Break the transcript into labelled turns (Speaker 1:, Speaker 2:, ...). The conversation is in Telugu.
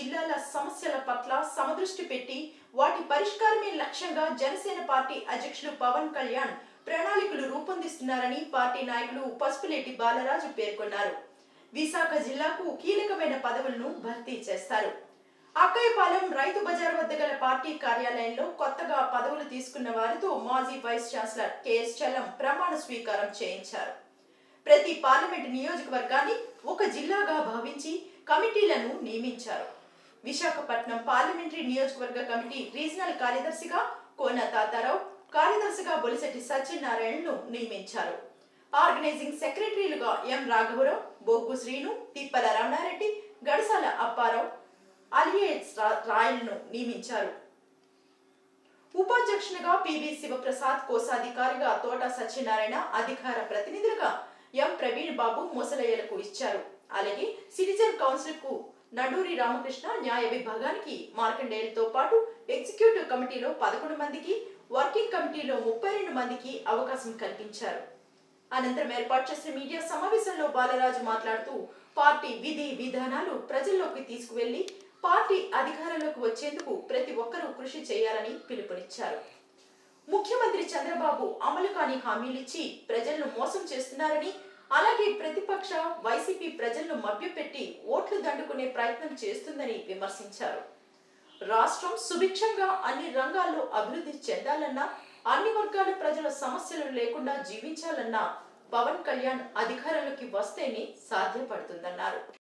Speaker 1: జిల్లాల సమస్యల పట్ల సమదృష్టి పెట్టి వాటి పరిష్కారమే లక్ష్యంగా జనసేన పార్టీ అధ్యక్షులు పవన్ కళ్యాణ్ ప్రణాళికలు రూపొందిస్తున్నారని పార్టీ నాయకులు పసుపులేటి బాలరాజు పేర్కొన్నారు విశాఖ జిల్లాకు కీలకమైన పదవులను భర్తీ చేస్తారు అక్కయ్యపాలెం రైతు బజార్ వద్ద గల పార్టీ కార్యాలయంలో కొత్తగా పదవులు తీసుకున్న వారితో మాజీ వైస్ ఛాన్సలర్ కెఎస్ చలం ప్రమాణ స్వీకారం చేయించారు ప్రతి పార్లమెంట్ నియోజకవర్గాన్ని ఒక జిల్లాగా భావించి కమిటీలను నియమించారు విశాఖపట్నం పార్లమెంటరీ నియోజకవర్గ కమిటీ రీజనల్ కార్యదర్శిగా కోన తాతారావు కార్యదర్శిగా బొలిశెట్టి సత్యనారాయణను నియమించారు ఆర్గనైజింగ్ సెక్రటరీలుగా ఎం రాఘవరావు బొగ్గు శ్రీను తిప్పల రమణారెడ్డి గడసాల అప్పారావు అలియేట్స్ రా- రాయలను నియమించారు ఉపాధ్యక్షునిగా పివి శివప్రసాద్ కోశాధికారిగా తోట సత్యనారాయణ అధికార ప్రతినిధులుగా ఎం ప్రవీణ్ బాబు ముసలయ్యలకు ఇచ్చారు అలాగే సిటిజన్ కౌన్సిల్ కు నడూరి రామకృష్ణ న్యాయ విభాగానికి మార్కండేయులతో పాటు ఎగ్జిక్యూటివ్ కమిటీలో పదకొండు మందికి వర్కింగ్ కమిటీలో ముప్పై రెండు మందికి అవకాశం కల్పించారు అనంతరం ఏర్పాటు చేసిన మీడియా సమావేశంలో బాలరాజు మాట్లాడుతూ పార్టీ విధి విధానాలు ప్రజల్లోకి తీసుకువెళ్లి పార్టీ అధికారంలోకి వచ్చేందుకు ప్రతి ఒక్కరూ కృషి చేయాలని పిలుపునిచ్చారు ముఖ్యమంత్రి చంద్రబాబు అమలు కాని హామీలిచ్చి ప్రజలను మోసం చేస్తున్నారని అలాగే ప్రతిపక్ష వైసీపీ ప్రజలను మభ్యపెట్టి ఓట్లు దండుకునే ప్రయత్నం చేస్తుందని విమర్శించారు రాష్ట్రం సుభిక్షంగా అన్ని రంగాల్లో అభివృద్ధి చెందాలన్నా అన్ని వర్గాల ప్రజల సమస్యలు లేకుండా జీవించాలన్నా పవన్ కళ్యాణ్ అధికారంలోకి వస్తేనే సాధ్యపడుతుందన్నారు